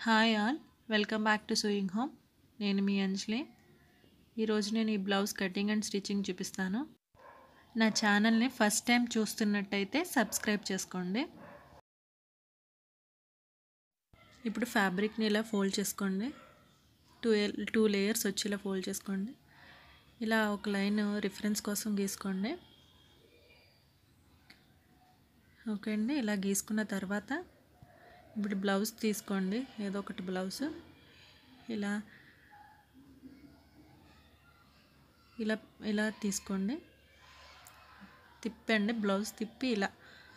hi all welcome back to sewing home నేను మీ అంజలి ఈరోజు నేను ఈ బ్లౌజ్ కటింగ్ అండ్ స్టిచ్చింగ్ చూపిస్తాను నా ఛానల్ని ఫస్ట్ టైం చూస్తున్నట్టయితే సబ్స్క్రైబ్ చేసుకోండి ఇప్పుడు ఫ్యాబ్రిక్ని ఇలా ఫోల్డ్ చేసుకోండి టూ టూ లేయర్స్ వచ్చి ఇలా ఫోల్డ్ చేసుకోండి ఇలా ఒక లైన్ రిఫరెన్స్ కోసం గీసుకోండి ఓకే అండి ఇలా గీసుకున్న తర్వాత ఇప్పుడు బ్లౌజ్ తీసుకోండి ఏదో ఒకటి బ్లౌజ్ ఇలా ఇలా ఇలా తీసుకోండి తిప్పండి బ్లౌజ్ తిప్పి ఇలా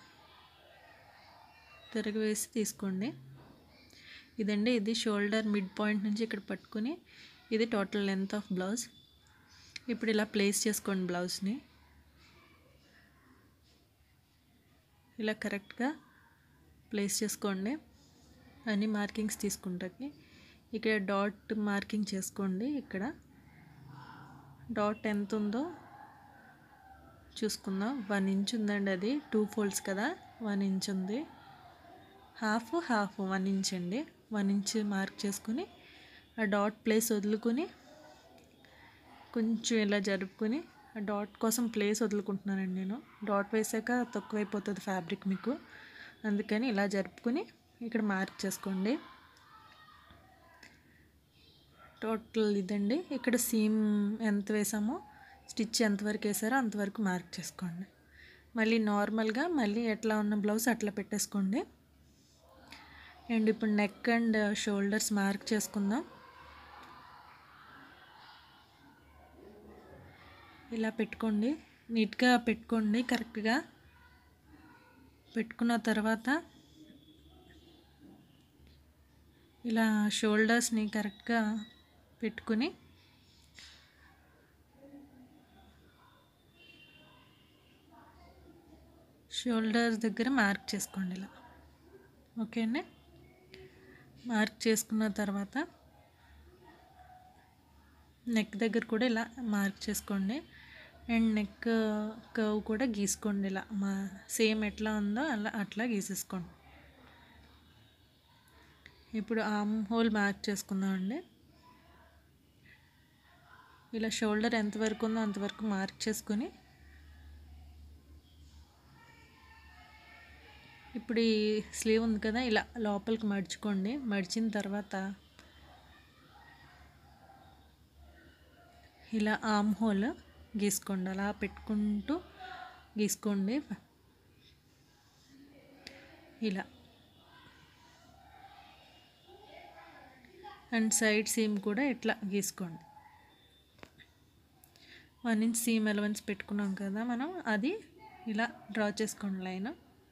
తిరగవేసి తీసుకోండి ఇదండి ఇది షోల్డర్ మిడ్ పాయింట్ నుంచి ఇక్కడ పట్టుకుని ఇది టోటల్ లెంత్ ఆఫ్ బ్లౌజ్ ఇప్పుడు ఇలా ప్లేస్ చేసుకోండి బ్లౌజ్ని ఇలా కరెక్ట్గా ప్లేస్ చేసుకోండి అన్ని మార్కింగ్స్ తీసుకుంటాకి ఇక్కడ డాట్ మార్కింగ్ చేసుకోండి ఇక్కడ డాట్ ఎంత ఉందో చూసుకుందాం వన్ ఇంచ్ ఉందండి అది టూ ఫోల్డ్స్ కదా వన్ ఇంచ్ ఉంది హాఫ్ హాఫ్ వన్ ఇంచ్ అండి వన్ ఇంచ్ మార్క్ చేసుకుని ఆ డాట్ ప్లేస్ వదులుకొని కొంచెం ఇలా జరుపుకొని ఆ డాట్ కోసం ప్లేస్ వదులుకుంటున్నానండి నేను డాట్ వేసాక తక్కువైపోతుంది ఫ్యాబ్రిక్ మీకు అందుకని ఇలా జరుపుకొని ఇక్కడ మార్క్ చేసుకోండి టోటల్ ఇదండి ఇక్కడ సీమ్ ఎంత వేసామో స్టిచ్ ఎంతవరకు వేసారో అంతవరకు మార్క్ చేసుకోండి మళ్ళీ నార్మల్గా మళ్ళీ ఎట్లా ఉన్న బ్లౌజ్ అట్లా పెట్టేసుకోండి అండ్ ఇప్పుడు నెక్ అండ్ షోల్డర్స్ మార్క్ చేసుకుందాం ఇలా పెట్టుకోండి నీట్గా పెట్టుకోండి కరెక్ట్గా పెట్టుకున్న తర్వాత ఇలా షోల్డర్స్ని కరెక్ట్గా పెట్టుకుని షోల్డర్స్ దగ్గర మార్క్ చేసుకోండి ఇలా ఓకే అండి మార్క్ చేసుకున్న తర్వాత నెక్ దగ్గర కూడా ఇలా మార్క్ చేసుకోండి అండ్ నెక్ కర్వ్ కూడా గీసుకోండి ఇలా మా సేమ్ ఎట్లా ఉందో అలా అట్లా గీసేసుకోండి ఇప్పుడు ఆమ్ హోల్ మార్క్ చేసుకుందామండి ఇలా షోల్డర్ ఎంతవరకు ఉందో అంతవరకు మార్క్ చేసుకొని ఇప్పుడు ఈ స్లీవ్ ఉంది కదా ఇలా లోపలికి మడుచుకోండి మడిచిన తర్వాత ఇలా ఆమ్ హోల్ గీసుకోండి అలా పెట్టుకుంటూ గీసుకోండి ఇలా అండ్ సైడ్ సీమ్ కూడా ఇట్లా గీసుకోండి వన్ ఇంచ్ సీమ్ ఎలవెన్స్ పెట్టుకున్నాం కదా మనం అది ఇలా డ్రా చేసుకోండి లైన్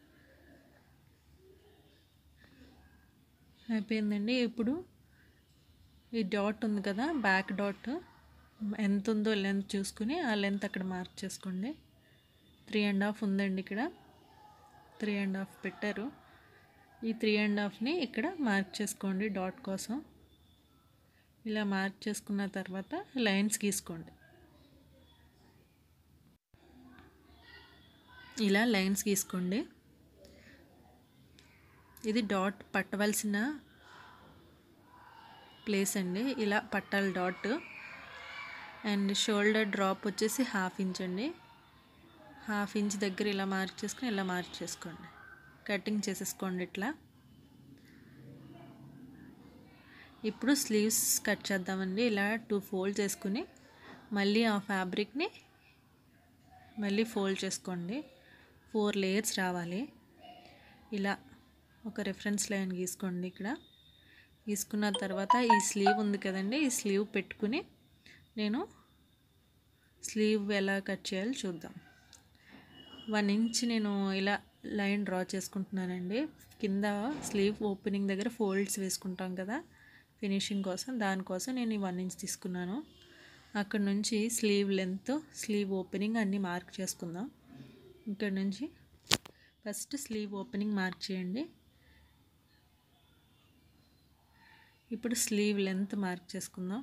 అయిపోయిందండి ఇప్పుడు ఈ డాట్ ఉంది కదా బ్యాక్ డాట్ ఎంత ఉందో లెంత్ చూసుకుని ఆ లెంత్ అక్కడ మార్క్ చేసుకోండి త్రీ అండ్ హాఫ్ ఉందండి ఇక్కడ త్రీ అండ్ హాఫ్ పెట్టారు ఈ త్రీ అండ్ హాఫ్ని ఇక్కడ మార్క్ చేసుకోండి డాట్ కోసం ఇలా మార్క్ చేసుకున్న తర్వాత లైన్స్ గీసుకోండి ఇలా లైన్స్ గీసుకోండి ఇది డాట్ పట్టవలసిన ప్లేస్ అండి ఇలా పట్టాలి డాట్ అండ్ షోల్డర్ డ్రాప్ వచ్చేసి హాఫ్ ఇంచ్ అండి హాఫ్ ఇంచ్ దగ్గర ఇలా మార్క్ చేసుకుని ఇలా మార్క్ చేసుకోండి కటింగ్ చేసేసుకోండి ఇట్లా ఇప్పుడు స్లీవ్స్ కట్ చేద్దామండి ఇలా టూ ఫోల్డ్ చేసుకుని మళ్ళీ ఆ ఫ్యాబ్రిక్ని మళ్ళీ ఫోల్డ్ చేసుకోండి ఫోర్ లేయర్స్ రావాలి ఇలా ఒక రిఫరెన్స్ లైన్ గీసుకోండి ఇక్కడ గీసుకున్న తర్వాత ఈ స్లీవ్ ఉంది కదండి ఈ స్లీవ్ పెట్టుకుని నేను స్లీవ్ ఎలా కట్ చేయాలో చూద్దాం వన్ ఇంచ్ నేను ఇలా లైన్ డ్రా చేసుకుంటున్నానండి కింద స్లీవ్ ఓపెనింగ్ దగ్గర ఫోల్డ్స్ వేసుకుంటాం కదా ఫినిషింగ్ కోసం దానికోసం నేను ఈ వన్ ఇంచ్ తీసుకున్నాను అక్కడ నుంచి స్లీవ్ లెంత్ స్లీవ్ ఓపెనింగ్ అన్నీ మార్క్ చేసుకుందాం ఇక్కడ నుంచి ఫస్ట్ స్లీవ్ ఓపెనింగ్ మార్క్ చేయండి ఇప్పుడు స్లీవ్ లెంత్ మార్క్ చేసుకుందాం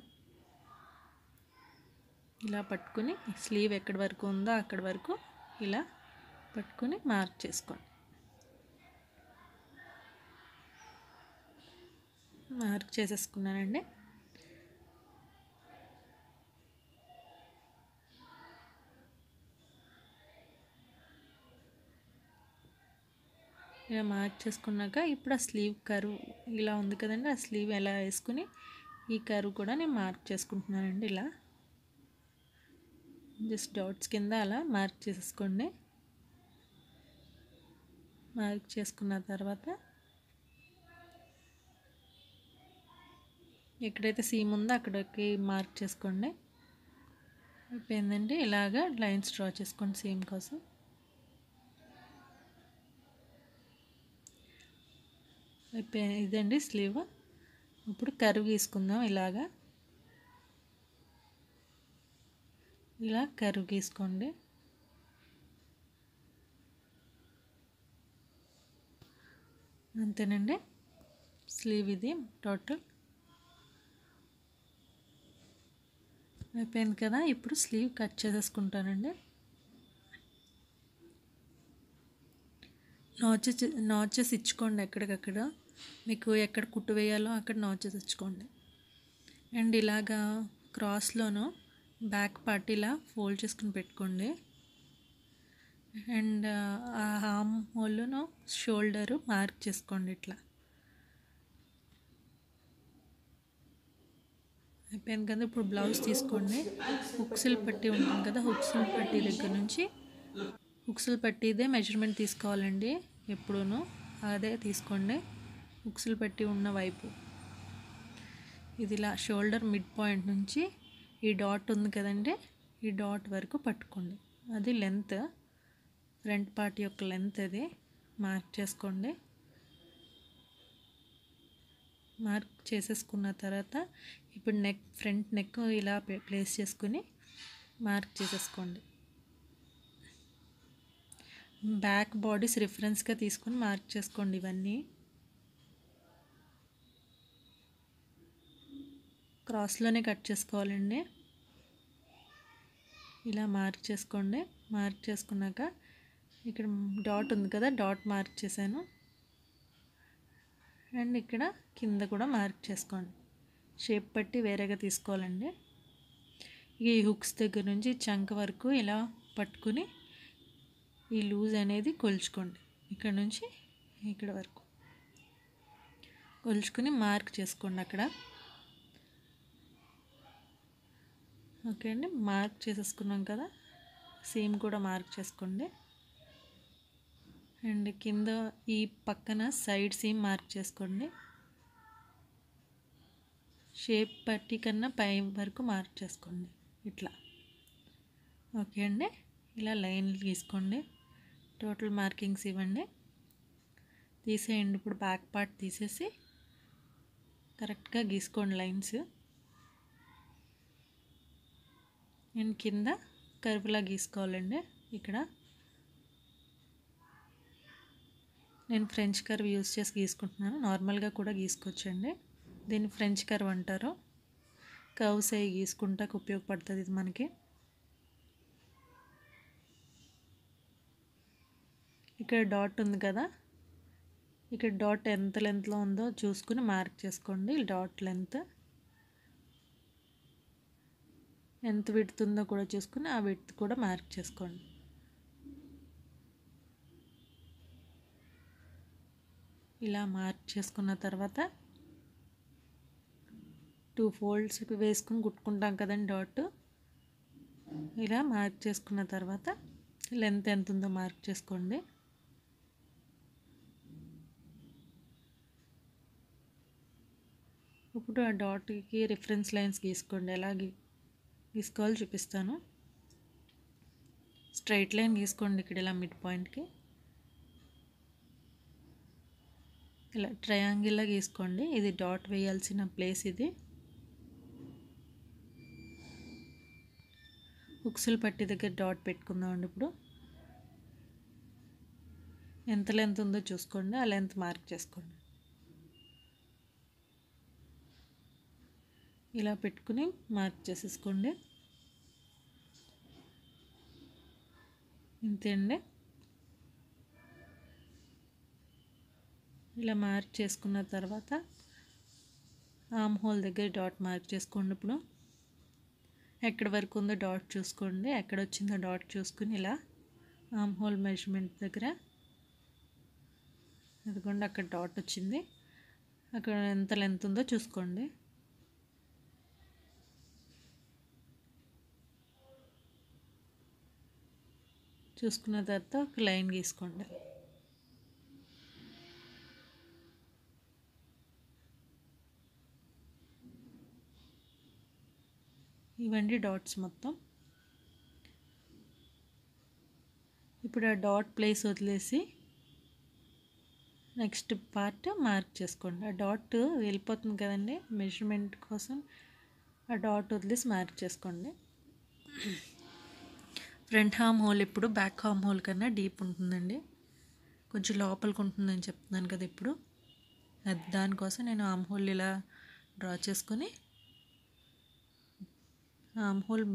ఇలా పట్టుకుని స్లీవ్ ఎక్కడి వరకు ఉందో అక్కడి వరకు ఇలా పట్టుకుని మార్క్ చేసుకోండి మార్క్ చేసేసుకున్నానండి ఇలా మార్క్ చేసుకున్నాక ఇప్పుడు ఆ స్లీవ్ కరువు ఇలా ఉంది కదండి ఆ స్లీవ్ ఎలా వేసుకుని ఈ కరువు కూడా నేను మార్క్ చేసుకుంటున్నానండి ఇలా జస్ట్ డాట్స్ కింద అలా మార్క్ చేసేసుకోండి మార్క్ చేసుకున్న తర్వాత ఎక్కడైతే సీమ్ ఉందో అక్కడికి మార్క్ చేసుకోండి అయిపోయిందండి ఇలాగా లైన్స్ డ్రా చేసుకోండి సీమ్ కోసం అయిపోయి ఇదండి స్లీవ్ ఇప్పుడు కరువు గీసుకుందాం ఇలాగా ఇలా కరువు గీసుకోండి అంతేనండి స్లీవ్ ఇది టోటల్ అయిపోయింది కదా ఇప్పుడు స్లీవ్ కట్ చేసేసుకుంటానండి నాచెస్ నాచెస్ ఇచ్చుకోండి ఎక్కడికక్కడ మీకు ఎక్కడ కుట్టు వేయాలో అక్కడ నాచెస్ ఇచ్చుకోండి అండ్ ఇలాగా క్రాస్లోను బ్యాక్ పార్ట్ ఇలా ఫోల్డ్ చేసుకుని పెట్టుకోండి అండ్ ఆ హామ్ హోల్ను షోల్డరు మార్క్ చేసుకోండి ఇట్లా అయిపోయింది కదా ఇప్పుడు బ్లౌజ్ తీసుకోండి హుక్స్లు పట్టి ఉంటుంది కదా హుక్స్లు పట్టి దగ్గర నుంచి హుక్స్లు పట్టిదే మెజర్మెంట్ తీసుకోవాలండి ఎప్పుడూను అదే తీసుకోండి హుక్స్లు పట్టి ఉన్న వైపు ఇది ఇలా షోల్డర్ మిడ్ పాయింట్ నుంచి ఈ డాట్ ఉంది కదండి ఈ డాట్ వరకు పట్టుకోండి అది లెంత్ ఫ్రంట్ పార్ట్ యొక్క లెంత్ అది మార్క్ చేసుకోండి మార్క్ చేసేసుకున్న తర్వాత ఇప్పుడు నెక్ ఫ్రంట్ నెక్ ఇలా ప్లేస్ చేసుకుని మార్క్ చేసేసుకోండి బ్యాక్ బాడీస్ రిఫరెన్స్గా తీసుకొని మార్క్ చేసుకోండి ఇవన్నీ క్రాస్లోనే కట్ చేసుకోవాలండి ఇలా మార్క్ చేసుకోండి మార్క్ చేసుకున్నాక ఇక్కడ డాట్ ఉంది కదా డాట్ మార్క్ చేశాను అండ్ ఇక్కడ కింద కూడా మార్క్ చేసుకోండి షేప్ పట్టి వేరేగా తీసుకోవాలండి ఈ హుక్స్ దగ్గర నుంచి చంక వరకు ఇలా పట్టుకుని ఈ లూజ్ అనేది కొలుచుకోండి ఇక్కడ నుంచి ఇక్కడ వరకు కొలుచుకుని మార్క్ చేసుకోండి అక్కడ ఓకే అండి మార్క్ చేసేసుకున్నాం కదా సేమ్ కూడా మార్క్ చేసుకోండి అండ్ కింద ఈ పక్కన సైడ్ సీమ్ మార్క్ చేసుకోండి షేప్ పట్టి కన్నా పై వరకు మార్క్ చేసుకోండి ఇట్లా ఓకే అండి ఇలా లైన్లు గీసుకోండి టోటల్ మార్కింగ్స్ ఇవ్వండి తీసేయండి ఇప్పుడు బ్యాక్ పార్ట్ తీసేసి కరెక్ట్గా గీసుకోండి లైన్స్ అండ్ కింద కరుపులా గీసుకోవాలండి ఇక్కడ నేను ఫ్రెంచ్ కర్వ్ యూస్ చేసి గీసుకుంటున్నాను నార్మల్గా కూడా గీసుకోవచ్చండి దీన్ని ఫ్రెంచ్ కర్వ్ అంటారు కర్వ్స్ అవి గీసుకుంటాకు ఉపయోగపడుతుంది ఇది మనకి ఇక్కడ డాట్ ఉంది కదా ఇక్కడ డాట్ ఎంత లెంత్లో ఉందో చూసుకుని మార్క్ చేసుకోండి డాట్ లెంత్ ఎంత విడుతుందో కూడా చూసుకుని ఆ విడ్త్ కూడా మార్క్ చేసుకోండి ఇలా మార్క్ చేసుకున్న తర్వాత టూ ఫోల్డ్స్ వేసుకుని కుట్టుకుంటాం కదండి డాట్ ఇలా మార్క్ చేసుకున్న తర్వాత లెంత్ ఎంత ఉందో మార్క్ చేసుకోండి ఇప్పుడు ఆ డాట్కి రిఫరెన్స్ లైన్స్ గీసుకోండి ఎలా గీసుకోవాలో చూపిస్తాను స్ట్రైట్ లైన్ గీసుకోండి ఇక్కడ ఇలా మిడ్ పాయింట్కి ఇలా ట్రయాంగిల్లా గీసుకోండి ఇది డాట్ వేయాల్సిన ప్లేస్ ఇది హుక్సులు పట్టి దగ్గర డాట్ పెట్టుకుందామండి ఇప్పుడు ఎంత లెంత్ ఉందో చూసుకోండి ఆ లెంత్ మార్క్ చేసుకోండి ఇలా పెట్టుకుని మార్క్ చేసేసుకోండి ఇంతే అండి ఇలా మార్క్ చేసుకున్న తర్వాత ఆమ్ హోల్ దగ్గర డాట్ మార్క్ చేసుకోండి ఇప్పుడు ఎక్కడి వరకు ఉందో డాట్ చూసుకోండి ఎక్కడ వచ్చిందో డాట్ చూసుకుని ఇలా ఆమ్ హోల్ మెజర్మెంట్ దగ్గర అదిగోండి అక్కడ డాట్ వచ్చింది అక్కడ ఎంత లెంత్ ఉందో చూసుకోండి చూసుకున్న తర్వాత ఒక లైన్ గీసుకోండి ఇవండి డాట్స్ మొత్తం ఇప్పుడు ఆ డాట్ ప్లేస్ వదిలేసి నెక్స్ట్ పార్ట్ మార్క్ చేసుకోండి ఆ డాట్ వెళ్ళిపోతుంది కదండి మెజర్మెంట్ కోసం ఆ డాట్ వదిలేసి మార్క్ చేసుకోండి ఫ్రంట్ హామ్ హోల్ ఇప్పుడు బ్యాక్ హామ్ హోల్ కన్నా డీప్ ఉంటుందండి కొంచెం లోపలికి ఉంటుందని చెప్తున్నాను కదా ఇప్పుడు అది దానికోసం నేను ఆమ్ హోల్ ఇలా డ్రా చేసుకొని ఆమ్ హోల్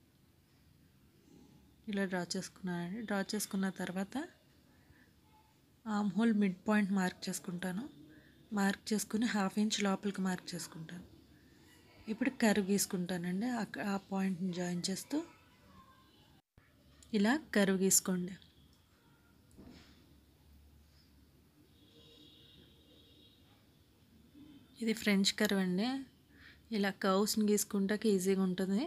ఇలా డ్రా చేసుకున్నానండి డ్రా చేసుకున్న తర్వాత armhole mid point mark చేసుకుంటాను మార్క్ చేసుకుని హాఫ్ ఇంచ్ లోపలికి మార్క్ చేసుకుంటాను ఇప్పుడు కర్వ్ గీసుకుంటానండి ఆ పాయింట్ని జాయిన్ చేస్తూ ఇలా కర్వ్ గీసుకోండి ఇది ఫ్రెంచ్ కర్వ్ అండి ఇలా కర్వ్స్ని గీసుకుంటాక ఈజీగా ఉంటుంది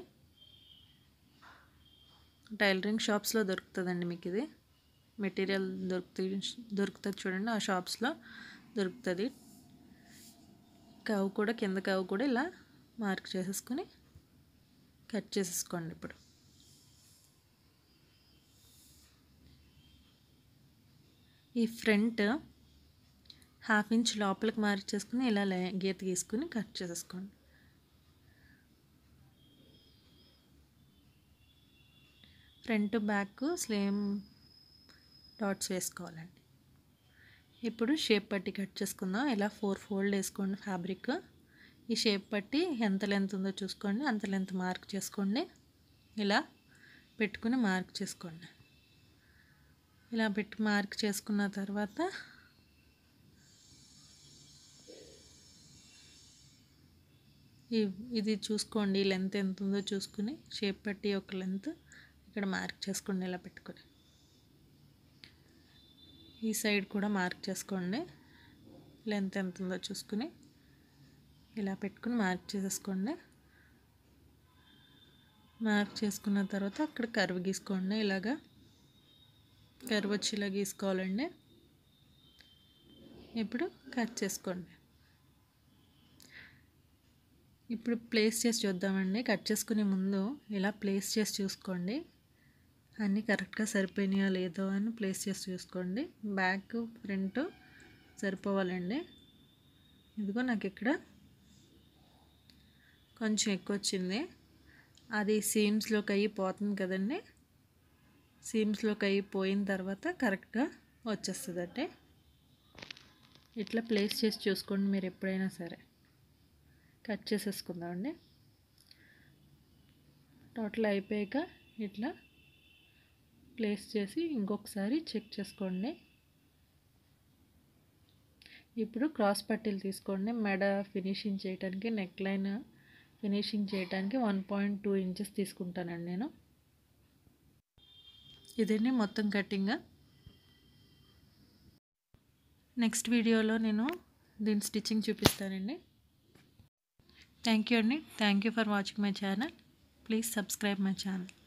టైలరింగ్ షాప్స్లో దొరుకుతుందండి మీకు ఇది మెటీరియల్ దొరుకుతుంది దొరుకుతుంది చూడండి ఆ షాప్స్లో దొరుకుతుంది కవ్ కూడా కింద కవ్ కూడా ఇలా మార్క్ చేసేసుకొని కట్ చేసేసుకోండి ఇప్పుడు ఈ ఫ్రంట్ హాఫ్ ఇంచ్ లోపలికి మార్క్ చేసుకుని ఇలా గీత గీసుకుని కట్ చేసేసుకోండి ఫ్రంట్ బ్యాక్ సేమ్ డాట్స్ వేసుకోవాలండి ఇప్పుడు షేప్ పట్టి కట్ చేసుకుందాం ఇలా ఫోర్ ఫోల్డ్ వేసుకోండి ఫ్యాబ్రిక్ ఈ షేప్ పట్టి ఎంత లెంత్ ఉందో చూసుకోండి అంత లెంత్ మార్క్ చేసుకోండి ఇలా పెట్టుకుని మార్క్ చేసుకోండి ఇలా పెట్టి మార్క్ చేసుకున్న తర్వాత ఇది చూసుకోండి లెంత్ ఎంత ఉందో చూసుకుని షేప్ పట్టి ఒక లెంత్ ఇక్కడ మార్క్ చేసుకోండి ఇలా పెట్టుకొని ఈ సైడ్ కూడా మార్క్ చేసుకోండి లెంత్ ఎంత ఉందో చూసుకుని ఇలా పెట్టుకుని మార్క్ చేసేసుకోండి మార్క్ చేసుకున్న తర్వాత అక్కడ కర్వ్ గీసుకోండి ఇలాగా కర్వ్ వచ్చి ఇలా గీసుకోవాలండి ఇప్పుడు కట్ చేసుకోండి ఇప్పుడు ప్లేస్ చేసి చూద్దామండి కట్ చేసుకునే ముందు ఇలా ప్లేస్ చేసి చూసుకోండి అన్నీ కరెక్ట్గా సరిపోయినాయో లేదో అని ప్లేస్ చేసి చూసుకోండి బ్యాక్ ఫ్రంట్ సరిపోవాలండి ఇదిగో నాకు ఇక్కడ కొంచెం ఎక్కువ వచ్చింది అది సీమ్స్లోకి అయ్యి పోతుంది కదండి సీమ్స్లోకి అయ్యి పోయిన తర్వాత కరెక్ట్గా వచ్చేస్తుంది అంటే ఇట్లా ప్లేస్ చేసి చూసుకోండి మీరు ఎప్పుడైనా సరే కట్ చేసేసుకుందామండి టోటల్ అయిపోయాక ఇట్లా ప్లేస్ చేసి ఇంకొకసారి చెక్ చేసుకోండి ఇప్పుడు క్రాస్ పట్టీలు తీసుకోండి మెడ ఫినిషింగ్ చేయడానికి నెక్ లైన్ ఫినిషింగ్ చేయడానికి వన్ పాయింట్ టూ ఇంచెస్ తీసుకుంటానండి నేను ఇదండి మొత్తం కటింగ్ నెక్స్ట్ వీడియోలో నేను దీని స్టిచ్చింగ్ చూపిస్తానండి థ్యాంక్ యూ అండి thank you for watching my channel please subscribe my channel